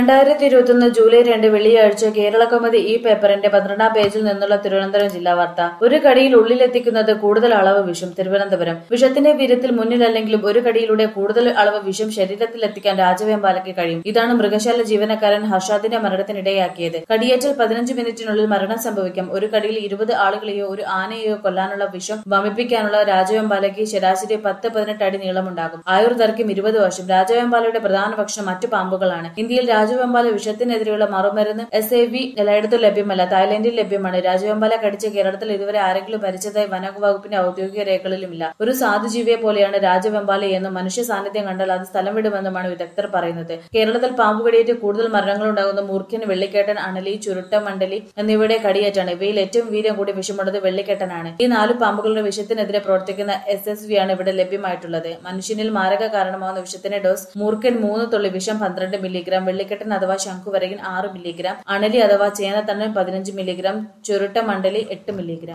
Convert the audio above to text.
രണ്ടായിരത്തി ഇരുപത്തൊന്ന് ജൂലൈ രണ്ട് വെള്ളിയാഴ്ച കേരള കൗമുദി ഈ പേപ്പറിന്റെ പന്ത്രണ്ടാം പേജിൽ നിന്നുള്ള തിരുവനന്തപുരം ജില്ലാ വാർത്ത ഒരു കടിയിൽ ഉള്ളിലെത്തിക്കുന്നത് കൂടുതൽ അളവ് വിഷം തിരുവനന്തപുരം വിഷത്തിന്റെ വീര്യത്തിൽ മുന്നിലല്ലെങ്കിലും ഒരു കടിയിലൂടെ കൂടുതൽ അളവ് വിഷം ശരീരത്തിൽ എത്തിക്കാൻ രാജവേമ്പാലയ്ക്ക് കഴിയും ഇതാണ് മൃഗശാല ജീവനക്കാരൻ ഹർഷാദിന്റെ മരണത്തിനിടയാക്കിയത് കടിയേറ്റാൽ പതിനഞ്ച് മിനിറ്റിനുള്ളിൽ മരണം സംഭവിക്കാം ഒരു കടിയിൽ ഇരുപത് ആളുകളെയോ ഒരു ആനയെയോ കൊല്ലാനുള്ള വിഷം വമിപ്പിക്കാനുള്ള രാജവെമ്പാലയ്ക്ക് ശരാശരി പത്ത് പതിനെട്ട് അടി നീളമുണ്ടാകും ആയുർദൈർഘ്യം ഇരുപത് വർഷം രാജവെമ്പാലയുടെ പ്രധാന ഭക്ഷണം മറ്റു പാമ്പുകളാണ് ഇന്ത്യയിൽ രാജവെമ്പാല വിഷത്തിനെതിരെയുള്ള മറുമരുന്ന് എസ് എ വി എല്ലായിടത്തും ലഭ്യമല്ല തായ്ലൻഡിൽ ലഭ്യമാണ് രാജവെമ്പാല കടിച്ച് കേരളത്തിൽ ഇതുവരെ ആരെങ്കിലും മരിച്ചതായി വനവകുപ്പിന്റെ ഔദ്യോഗിക രേഖകളിലുമില്ല ഒരു സാധുജീവിയെ പോലെയാണ് രാജവെമ്പാല എന്നും മനുഷ്യ സാന്നിധ്യം കണ്ടാൽ അത് സ്ഥലം വിടുമെന്നുമാണ് വിദഗ്ധർ പറയുന്നത് കേരളത്തിൽ പാമ്പ് കടിയേറ്റ് കൂടുതൽ മരണങ്ങൾ ഉണ്ടാകുന്ന മൂർഖ്യൻ വെള്ളിക്കേട്ടൻ അണലി ചുരുട്ട മണ്ഡലി എന്നിവയുടെ കടിയേറ്റാണ് ഇവയിൽ ഏറ്റവും വീര്യം കൂടി വിഷമുള്ളത് വെള്ളിക്കെട്ടനാണ് ഈ നാല് പാമ്പുകളുടെ വിഷത്തിനെതിരെ പ്രവർത്തിക്കുന്ന എസ് എസ് വി ആണ് ഇവിടെ ലഭ്യമായിട്ടുള്ളത് മനുഷ്യനിൽ മാരക കാരണമാകുന്ന വിഷത്തിന്റെ ഡോസ് മൂർഖൻ മൂന്ന് തുള്ളി വിഷം പന്ത്രണ്ട് മില്ലിഗ്രാം വെള്ളിക്കെട്ടൻ അഥവാ ശംഖുവരകൻ ആറ് മില്ലിഗ്രാം അണലി അഥവാ ചേനത്തണ്ണൻ പതിനഞ്ച് മില്ലിഗ്രാം ചുരുട്ട മണ്ഡലി എട്ട് മില്ലിഗ്രാം